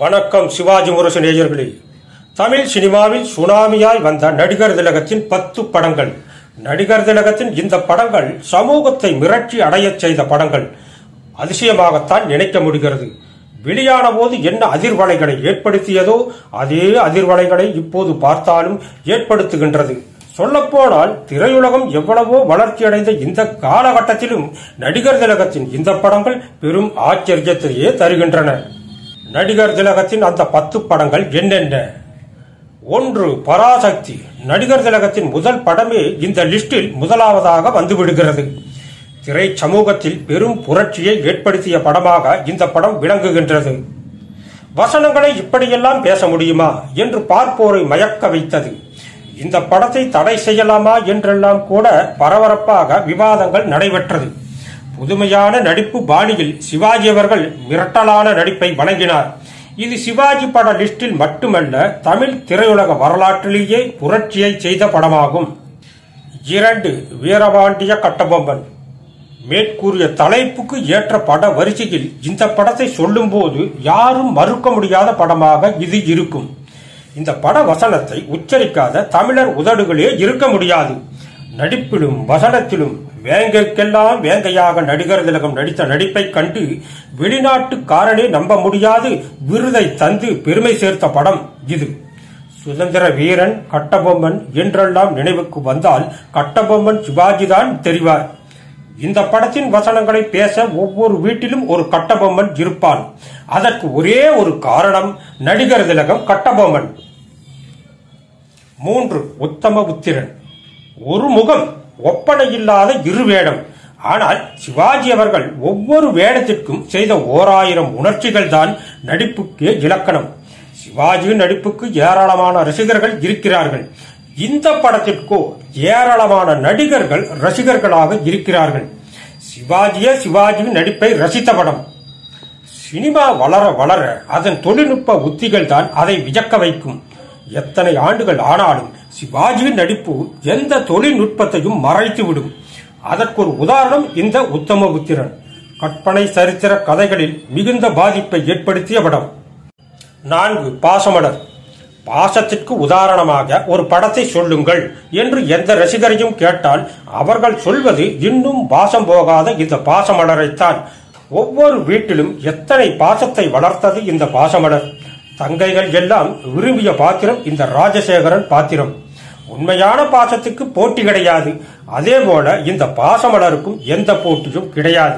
வணக்கம் சிவாஜி முரசு நேயர்களே தமிழ் சினிமாவில் சுனாமியாய் வந்த நடிகர் திலகத்தின் பத்து படங்கள் நடிகர் திலகத்தின் இந்த படங்கள் சமூகத்தை மிரட்சி அடையச் செய்த படங்கள் அதிசயமாகத்தான் நினைக்க முடிகிறது வெளியான போது என்ன அதிர்வலைகளை ஏற்படுத்தியதோ அதே அதிர்வலைகளை இப்போது பார்த்தாலும் ஏற்படுத்துகின்றது சொல்லப்போனால் திரையுலகம் எவ்வளவோ வளர்ச்சியடைந்த இந்த காலகட்டத்திலும் நடிகர் திலகத்தின் இந்த படங்கள் பெரும் ஆச்சரியத்தையே தருகின்றன நடிகர் திலகத்தின் அந்த பத்து படங்கள் என்னென்ன ஒன்று பராசக்தி நடிகர் திலகத்தின் முதல் படமே இந்த லிஸ்டில் முதலாவதாக வந்துவிடுகிறது திரை சமூகத்தில் பெரும் புரட்சியை ஏற்படுத்திய படமாக இந்த படம் விளங்குகின்றது வசனங்களை இப்படியெல்லாம் பேச முடியுமா என்று பார்ப்போரை மயக்க வைத்தது இந்த படத்தை தடை செய்யலாமா என்றெல்லாம் கூட பரபரப்பாக விவாதங்கள் நடைபெற்றது புதுமையான நடிப்பு பாணியில் சிவாஜி அவர்கள் மிரட்டலான நடிப்பை வழங்கினார் இது சிவாஜி பட லிஸ்டில் மட்டுமல்ல தமிழ் திரையுலக வரலாற்றிலேயே புரட்சியை செய்த படமாகும் இரண்டு வீரபாண்டிய கட்டபொம்மன் மேற்கூறிய தலைப்புக்கு ஏற்ற பட வரிசையில் இந்த படத்தை சொல்லும்போது யாரும் மறுக்க முடியாத படமாக இது இருக்கும் இந்த பட வசனத்தை உச்சரிக்காத தமிழர் உதடுகளே இருக்க முடியாது நடிப்பிலும் வசனத்திலும் வேங்கைக்கெல்லாம் வேங்கையாக நடிகர் திலகம் நடித்த நடிப்பை கண்டு வெளிநாட்டுக்காரனே நம்ப முடியாது விருதை தந்து பெருமை சேர்த்த படம் இது சுதந்திர வீரன் கட்டபொம்மன் என்றெல்லாம் நினைவுக்கு வந்தால் கட்டபொம்மன் சிவாஜிதான் தெரிவார் இந்த படத்தின் வசனங்களை பேச ஒவ்வொரு வீட்டிலும் ஒரு கட்டபொம்மன் இருப்பான் அதற்கு ஒரே ஒரு காரணம் நடிகர் திலகம் கட்டபொம்மன் மூன்று உத்தம புத்திரன் ஒரு முகம் ஒப்பனை இல்லாத இரு வேடம் ஆனால் சிவாஜி அவர்கள் ஒவ்வொரு வேடத்திற்கும் செய்த ஓராயிரம் உணர்ச்சிகள் தான் நடிப்புக்கே இலக்கணம் சிவாஜி நடிப்புக்கு ஏராளமான ரசிகர்கள் இருக்கிறார்கள் இந்த படத்திற்கோ ஏராளமான நடிகர்கள் ரசிகர்களாக இருக்கிறார்கள் சிவாஜியே சிவாஜி நடிப்பை ரசித்த படம் சினிமா வளர வளர அதன் தொழில்நுட்ப உத்திகள் தான் அதை வியக்க வைக்கும் எத்தனை ஆண்டுகள் ஆனாலும் சிவாஜியின் நடிப்பு எந்த தொழில்நுட்பத்தையும் மறைத்துவிடும் அதற்கு ஒரு உதாரணம் இந்த உத்தம புத்திரன் கற்பனை சரித்திர கதைகளில் மிகுந்த பாதிப்பை ஏற்படுத்திய படம் நான்கு பாசமலர் பாசத்திற்கு உதாரணமாக ஒரு படத்தை சொல்லுங்கள் என்று எந்த ரசிகரையும் கேட்டால் அவர்கள் சொல்வது இன்னும் பாசம் போகாத இந்த பாசமலரைத்தான் ஒவ்வொரு வீட்டிலும் எத்தனை பாசத்தை வளர்த்தது இந்த பாசமலர் தங்கைகள் எல்லாம் விரும்பிய பாத்திரம் இந்த ராஜசேகரன் பாத்திரம் உண்மையான பாசத்துக்கு போட்டி கிடையாது அதே போல இந்த பாசமலருக்கும் எந்த போட்டியும் கிடையாது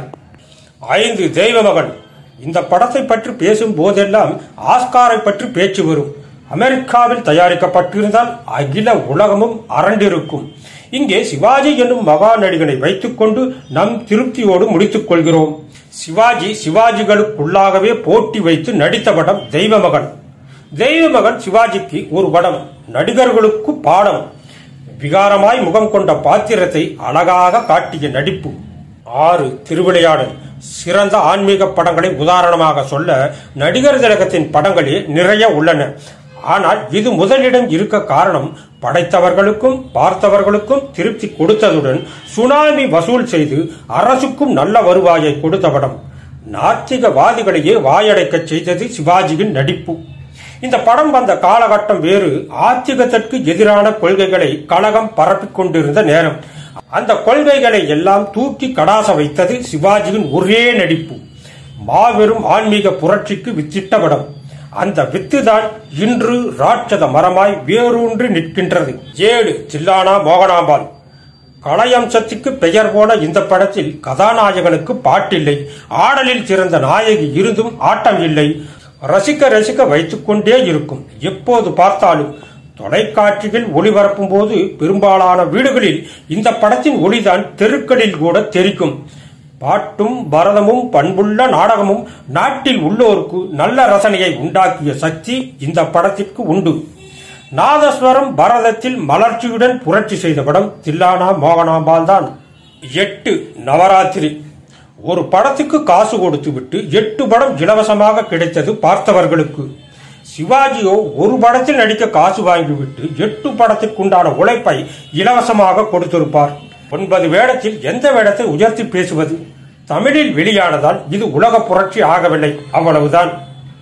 ஐந்து தெய்வமகன் இந்த படத்தை பற்றி பேசும் போதெல்லாம் ஆஸ்காரை பற்றி பேச்சு வரும் அமெரிக்காவில் தயாரிக்கப்பட்டிருந்தால் அகில உலகமும் அரண்டிருக்கும் இங்கே சிவாஜி என்னும் மகா நடிகனை வைத்துக்கொண்டு நம் திருப்தியோடு முடித்துக் கொள்கிறோம் சிவாஜி சிவாஜிகளுக்குள்ளாகவே போட்டி வைத்து நடித்த படம் தெய்வமகன் தெய்வமகன் சிவாஜிக்கு ஒரு படம் நடிகர்களுக்கு பாடம் விகாரமாய் முகம் கொண்ட பாத்திரத்தை அழகாக காட்டிய நடிப்பு ஆறு திருவிளையாடல் சிறந்த ஆன்மீக படங்களை உதாரணமாக சொல்ல நடிகர் திலகத்தின் படங்களே நிறைய உள்ளன ஆனால் இது முதலிடம் இருக்க காரணம் படைத்தவர்களுக்கும் பார்த்தவர்களுக்கும் திருப்தி கொடுத்ததுடன் சுனாமி வசூல் செய்து அரசுக்கும் நல்ல வருவாயை கொடுத்த படம் நாத்திகவாதிகளையே வாயடைக்க செய்தது சிவாஜியின் நடிப்பு இந்த படம் வந்த காலகட்டம் வேறு ஆத்திகத்திற்கு எதிரான கொள்கைகளை கழகம் பரப்பிக் கொண்டிருந்த நேரம் அந்த கொள்கைகளை எல்லாம் தூக்கி கடாச வைத்தது சிவாஜியின் ஒரே நடிப்பு மாபெரும் ஆன்மீக புரட்சிக்கு வித்திட்ட படம் அந்த வித்துதான் இன்று ராட்சத மரமாய் வேரூன்றி நிற்கின்றது ஏழு தில்லானா மோகனாம்பாள் கலையம்சத்துக்கு பெயர் போன இந்த படத்தில் கதாநாயகனுக்கு பாட்டில்லை ஆடலில் சிறந்த நாயகி இருந்தும் ஆட்டம் இல்லை ரசிக்க ரசிக்க வைத்துக்கொண்டே இருக்கும் எப்போது பார்த்தாலும் தொலைக்காட்சியில் ஒளிபரப்பும் போது பெரும்பாலான வீடுகளில் இந்த படத்தின் ஒளிதான் தெருக்களில் கூட தெரிக்கும் பாட்டும் பரதமும் பண்புள்ள நாடகமும் நாட்டில் உள்ளோருக்கு நல்ல ரசனையை உண்டாக்கிய சக்தி இந்த படத்திற்கு உண்டு நாதஸ்வரம் பரதத்தில் மலர்ச்சியுடன் புரட்சி செய்த படம் தில்லானா மோகனாம்பாள் தான் எட்டு நவராத்திரி ஒரு படத்துக்கு காசு கொடுத்து விட்டு எட்டு படம் இலவசமாக கிடைத்தது பார்த்தவர்களுக்கு சிவாஜியோ ஒரு படத்தில் நடிக்க காசு வாங்கிவிட்டு எட்டு படத்திற்குண்டான உழைப்பை இலவசமாக கொடுத்திருப்பார் ஒன்பது வேடத்தில் எந்த வேடத்தை உயர்த்தி பேசுவது தமிழில் வெளியானதால் இது உலக புரட்சி ஆகவில்லை அவ்வளவுதான்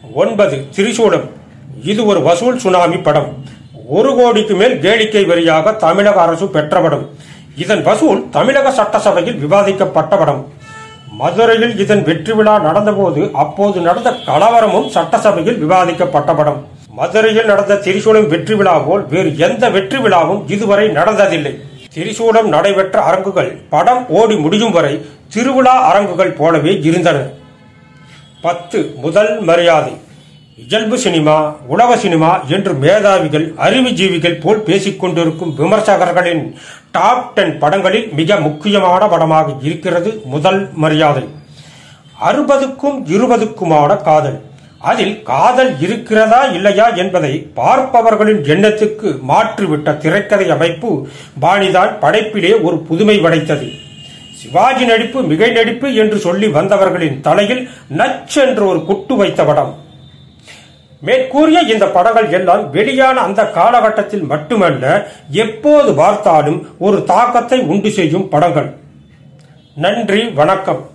ஒன்பது திரிசூலம் இது ஒரு வசூல் சுனாமி படம் ஒரு கோடிக்கு மேல் கேளிக்கை வரியாக தமிழக அரசு பெற்ற படம் இதன் வசூல் தமிழக சட்டசபையில் விவாதிக்கப்பட்ட படம் மதுரையில் இதன் வெற்றி விழா நடந்தபோது அப்போது நடந்த கலவரமும் சட்டசபையில் விவாதிக்கப்பட்ட படம் மதுரையில் நடந்த திரிசூலம் வெற்றி விழா போல் வேறு எந்த வெற்றி விழாவும் இதுவரை நடந்ததில்லை திரிசூலம் நடைபெற்ற அரங்குகள் படம் ஓடி முடியும் வரை திருவிழா அரங்குகள் போலவே இருந்தன பத்து முதல் மரியாதை இயல்பு சினிமா உலக சினிமா என்று மேதாவிகள் அறிவுஜீவிகள் போல் பேசிக் கொண்டிருக்கும் விமர்சகர்களின் டாப் டென் படங்களில் மிக முக்கியமான படமாக இருக்கிறது முதல் மரியாதை அறுபதுக்கும் இருபதுக்குமான காதல் அதில் காதல் இருக்கிறதா இல்லையா என்பதை பார்ப்பவர்களின் எண்ணத்துக்கு மாற்றிவிட்ட திரைக்கதை அமைப்பு பாணிதான் படைப்பிலே ஒரு புதுமை படைத்தது சிவாஜி நடிப்பு மிகை நடிப்பு என்று சொல்லி வந்தவர்களின் தலையில் நச்சென்று ஒரு குட்டு வைத்த படம் மேற்கூறிய இந்த படங்கள் எல்லாம் வெளியான அந்த காலகட்டத்தில் மட்டுமல்ல எப்போது பார்த்தாலும் ஒரு தாக்கத்தை உண்டு செய்யும் படங்கள் நன்றி வணக்கம்